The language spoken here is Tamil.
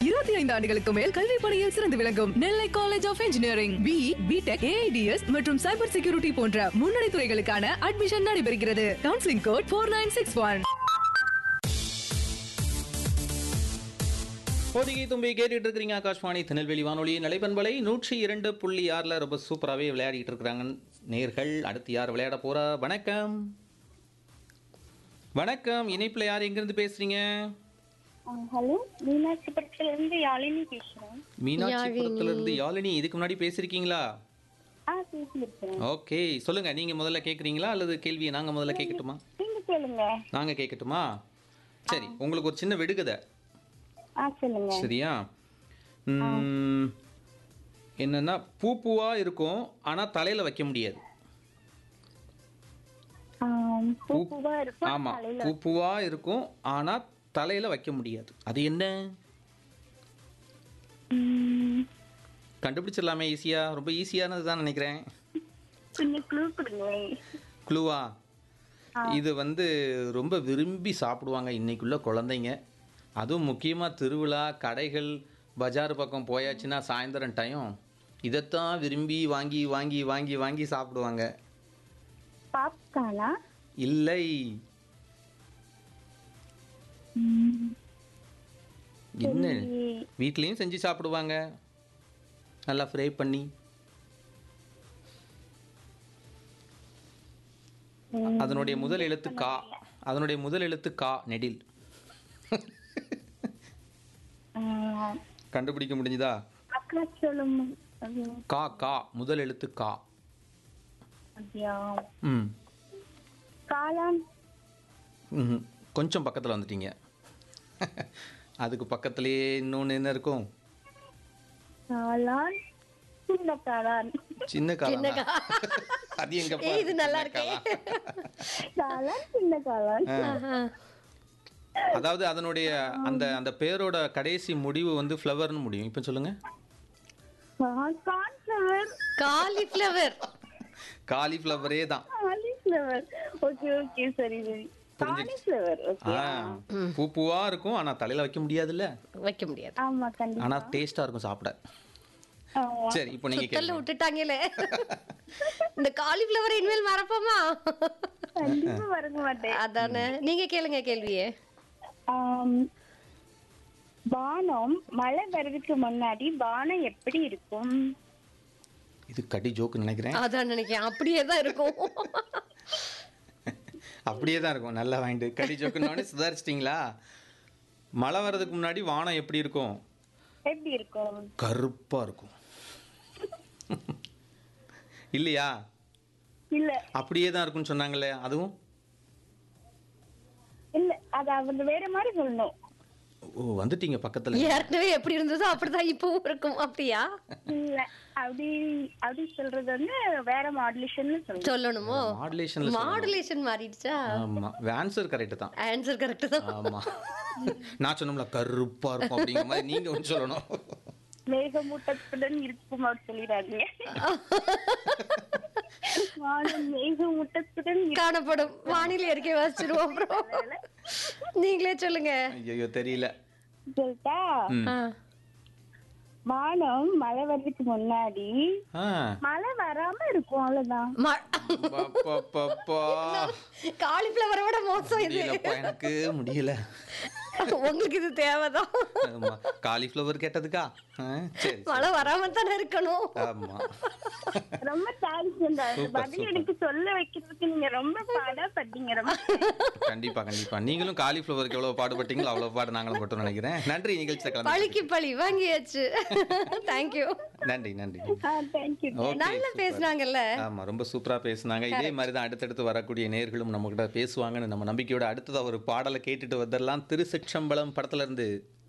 இருபத்தி ஐந்து ஆண்டுகளுக்கு மேல் கல்வி பணியில் சிறந்து விளங்கும் Nellai college of engineering B B Tech AIDS மற்றும் சைபர் செக்யூரிட்டி போன்ற முன்னணி துறைகளுக்கான அட்மிஷன் நடைபெறுகிறது counselling code four nine six one Pothigai தும்பி கேட்டுட்டு இருக்கிறீங்க ஆகாஷ்வாணி திருநெல்வேலி வானொலி நிலைப்பண்பலை நூற்றி இரண்டு புள்ளி ஆறில் ரொம்ப சூப்பராகவே விளையாடிட்டு இருக்கிறாங்க நேர்கள் அடுத்து யார் விளையாட போறா வணக்கம் வணக்கம் இணைப்பில் யார் எங்கேருந்து பேசுறீங்க ஹலோ மீனாட்சிபுரத்துல இருந்து யாழினி பேசுறேன் மீனாட்சிபுரத்துல இருந்து யாழினி இதுக்கு முன்னாடி பேசியிருக்கீங்களா ஆ பேசியிருக்கேன் ஓகே சொல்லுங்க நீங்க முதல்ல கேட்குறீங்களா அல்லது கேள்வியை நாங்க முதல்ல கேட்கட்டுமா நீங்க கேளுங்க நாங்க கேட்கட்டுமா சரி உங்களுக்கு ஒரு சின்ன விடுகதை ஆ சொல்லுங்க சரியா ம், என்னன்னா பூ பூவா இருக்கும் ஆனா தலையில வைக்க முடியாது ஆம், பூ பூவா இருக்கும் ஆமா தலையில பூ பூவா இருக்கும் ஆனா தலையில வைக்க முடியாது அது என்ன ம், கண்டுபிடிச்சிடலாமே ஈஸியா ரொம்ப ஈஸியானது தான் நினைக்கிறேன் கொஞ்சம் க்ளூ கொடுங்க குழுவா இது வந்து ரொம்ப விரும்பி சாப்பிடுவாங்க இன்னைக்குள்ள குழந்தைங்க அதுவும் முக்கியமாக திருவிழா கடைகள் பஜார் பக்கம் போயாச்சுன்னா சாயந்தரம் டைம் இதைத்தான் விரும்பி வாங்கி வாங்கி வாங்கி வாங்கி சாப்பிடுவாங்க பாப்கார்னா இல்லை என்ன வீட்லேயும் செஞ்சு சாப்பிடுவாங்க நல்லா ஃப்ரை பண்ணி அதனுடைய முதல் எழுத்து கா அதனுடைய முதல் எழுத்து கா நெடில் கண்டுபிடிக்க முடிஞ்சுதா அக்கா சொல்லும் அது கா கா முதல் எழுத்து கா அப்படியா ம் காளான் ம்ஹும். கொஞ்சம் பக்கத்தில் வந்துட்டீங்க அதுக்கு பக்கத்துலேயே இன்னொன்று என்ன இருக்கும் காளான் சின்ன காளான் சின்ன காலம் அது எங்க ஏய், இது நல்லா இருக்கே. காளான் சின்ன காளான் அதாவது அதனுடைய அந்த அந்த பேரோட கடைசி முடிவு வந்து ஃப்ளவர்னு முடியும் இப்போ சொல்லுங்க கான்ஃப்ளவர் காலிஃப்ளவர் காலிஃப்ளவரே தான் காலிஃப்ளவர் ஓகே ஓகே சரி சரி காலிஃப்ளவர் ஓகே ஆ பூ பூவா இருக்கும் ஆனா தலையில வைக்க முடியாதுல்ல வைக்க முடியாது ஆமா கண்டிப்பா ஆனா டேஸ்டா இருக்கும் சாப்பிட ஆமா. சரி இப்போ நீங்க சுத்தல்ல கேளுங்க விட்டுட்டாங்களே இந்த காலிஃப்ளவர் இனிமேல் மறப்போமா கண்டிப்பா வரங்க மாட்டேன் அதானே நீங்க கேளுங்க கேள்வியே ஆம், வானம் மழை வர்றதுக்கு முன்னாடி வானம் எப்படி இருக்கும் இது கடி ஜோக்கு நினைக்கிறேன் அதான் நினைக்கிறேன் அப்படியே தான் இருக்கும் அப்படியே தான் இருக்கும் நல்லா வாங்கிட்டு கடி ஜோக்குன்னு சுதாரிச்சிட்டிங்களா மழை வர்றதுக்கு முன்னாடி வானம் எப்படி இருக்கும் எப்படி இருக்கும் கருப்பா இருக்கும் இல்லையா இல்ல அப்படியே தான் இருக்கும்னு சொன்னாங்களே அதுவும் இல்ல அது அவங்க வேற மாதிரி சொல்லணும் ஓ வந்துட்டீங்க பக்கத்துல ஏற்கனவே எப்படி இருந்ததோ அப்படிதான் இப்பவும் இருக்கும் அப்படியா இல்ல அப்படி அப்படி சொல்றது வந்து வேற மாடுலேஷன் சொல்லணும் சொல்லணுமோ மாடுலேஷன்ல மாடுலேஷன் மாறிடுச்சா ஆமா ஆன்சர் கரெக்ட் தான் ஆன்சர் கரெக்ட் தான் ஆமா நான் சொன்னோம்ல கருப்பா இருக்கும் அப்படிங்கிற மாதிரி நீங்க ஒன்று சொல்லணும் மேகமூட்டத்துடன் இருக்கும் அவர் சொல்லிடாதீங்க வானம் மேகமூட்டத்துடன் இருக்கும். காணப்படும் வானிலை அறிக்கை வாசிச்சிருவோம் அப்புறம் நீங்களே சொல்லுங்க ஐயோ தெரியல சொல்லிட்டா ம். ஆ. வானம் மழை வர்றதுக்கு முன்னாடி ஆ மழை வராம இருக்கும் அவ்வளவுதான் ம- பப்பப்பப்பா. காலிஃப்ளவரை விட மோசம் இது முடியலப்பா எனக்கு முடியல உங்களுக்கு இது தேவைதான் ஆமா காலிஃப்ளவர் கேட்டதுக்கா ஆ, சரி மழை வராம தானே இருக்கணும் ஆமா ரொம்ப தேங்க்ஸ் இந்த Super, பதில் super. எனக்கு சொல்ல வைக்கிறதுக்கு நீங்க ரொம்ப பாடப்பட்டீங்க ரொம்ப கண்டிப்பா கண்டிப்பா நீங்களும் காலிஃப்ளவருக்கு எவ்வளவு பாடுபட்டீங்களோ அவ்வளவு பாடு நாங்களும் பட்டோம் நினைக்கிறேன் நன்றி நிகழ்ச்சியில் கலந்து பழிக்கு பழி வாங்கியாச்சு தேங்க்யூ நன்றி நன்றி தேங்க்யூ Okay, நல்லா super. பேசுனாங்கல்ல ஆமா ரொம்ப சூப்பரா பேசுனாங்க இதே மாதிரி தான் அடுத்தடுத்து வரக்கூடிய நேர்களும் நம்ம கிட்ட பேசுவாங்கன்னு நம்ம நம்பிக்கையோட அடுத்ததா ஒரு பாடலை கேட்டுட்டு வந்துடலாம் திருச்சிற்றம்பலம் படத்துல இருந்து